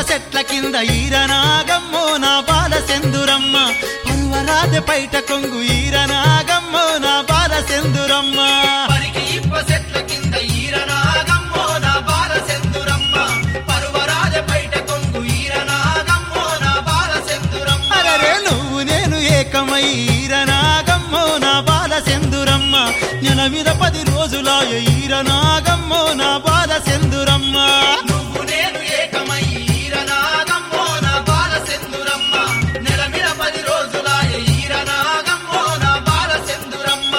చెట్ల కింద ఈరనాగమ్మో నా బాల సెందురమ్మ పరువరాజ పైట కొంగు ఈరనాగమ్మో నా బాల సెందురమ్మ పరికి ఇప్ప చెట్ల కింద ఈరనాగమ్మో నా బాల సెందురమ్మ పరువరాజ బయట కొంగు ఈరనాగమ్మో నా బాల సెందురమ్మ అరరే నువ్వు నేను ఏకమై ఈరనాగమ్మో నా బాల సెందురమ్మ నెల మీద పది రోజులాయ ఈరనాగమ్మో నా బాల సెందురమ్మ నువ్వు నేను ఏకమై ఈరనాగమ్మో నా బాల సెందురమ్మ నెలమిల పది రోజులాయ ఈరనాగమ్మో నా బాల సెందురమ్మ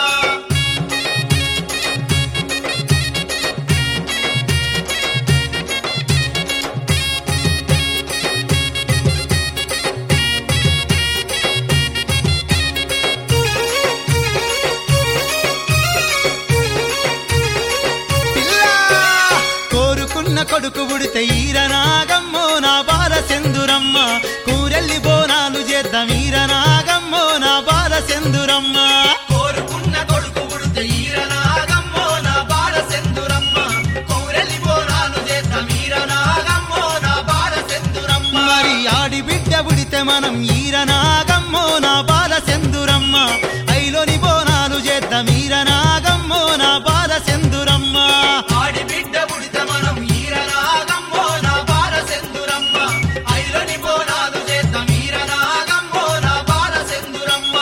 పిల్లా! కోరుకున్న కొడుకు ఉడితే ఈరనాగమ్మో నా బాల సెందురమ్మ కూరెల్లి బోనాలు చేద్దాం ఈరనాగమ్మో నా బాల సెందురమ్మ కోరుకున్న కొడుకు పుడితే ఈరనాగమ్మో నా బాల సెందురమ్మ కౌరెలి బోనాలు చేద్దాం ఈరనాగమ్మో నా బాల సెందురమ్మ మరి ఆడి బిడ్డ ఉడితే మనం ఈరనాగమ్మో నా బాల సెందురమ్మ ఐలోని బోనాలు చేద్దాం ఈరనాగమ్మో నా బాల సెందురమ్మ ఆడి బిడ్డ పుడితే మనం ఈరనాగమ్మో నా బాల సెందురమ్మ ఐలని బోనాలు చేద్దాం ఈరనాగమ్మో నా బాల సెందురమ్మ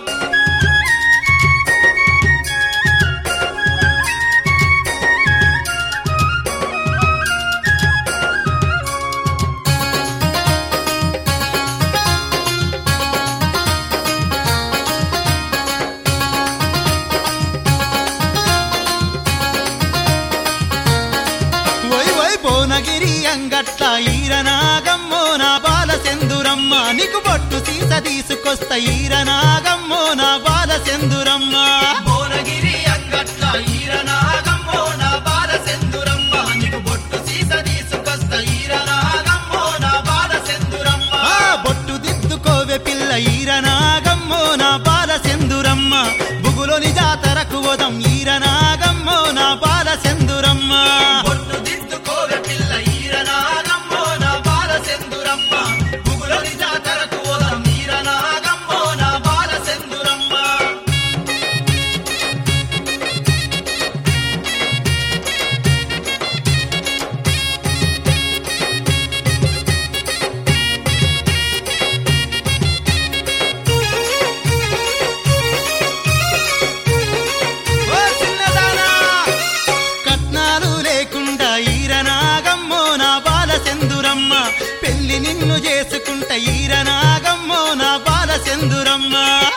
ఓయ్ ఓయ్ భువనగిరి అంగట్ల ఈరనాగమ్మో నా బాల సెందురమ్మ నీకు బొట్టు సీస తీసుకొస్తా ఈరనాగమ్మో నా బాల సెందురమ్మ భువనగిరి అంగట్ల ఈరనాగమ్మో నా బాల సెందురమ్మ నీకు బొట్టు సీస తీసుకొస్తా ఈరనాగమ్మో నా బాల సెందురమ్మ ఆ బొట్టు దిద్దుకోవే పిల్ల ఈరనాగమ్మో నా బాల సెందురమ్మ బుగులోని జాతరకు వదం ఈరనాగమ్మో నా బాల సెందురమ్మ బొట్టు దిద్దుకోవె పిల్ల ఈరనాగమ్మో నా బాల సెందురమ్మ పుగులని జాతరకు ఓదం ఈరనాగమ్మో నా బాల సెందురమ్మ ఓ చిన్నదానా కట్నాలు లేకుండా ఈరనాగమ్మో నా బాల సెందురమ్మ పెళ్లి నిన్ను చేసుకుంట ఈరనాగమ్మో నా బాల సెందురమ్మ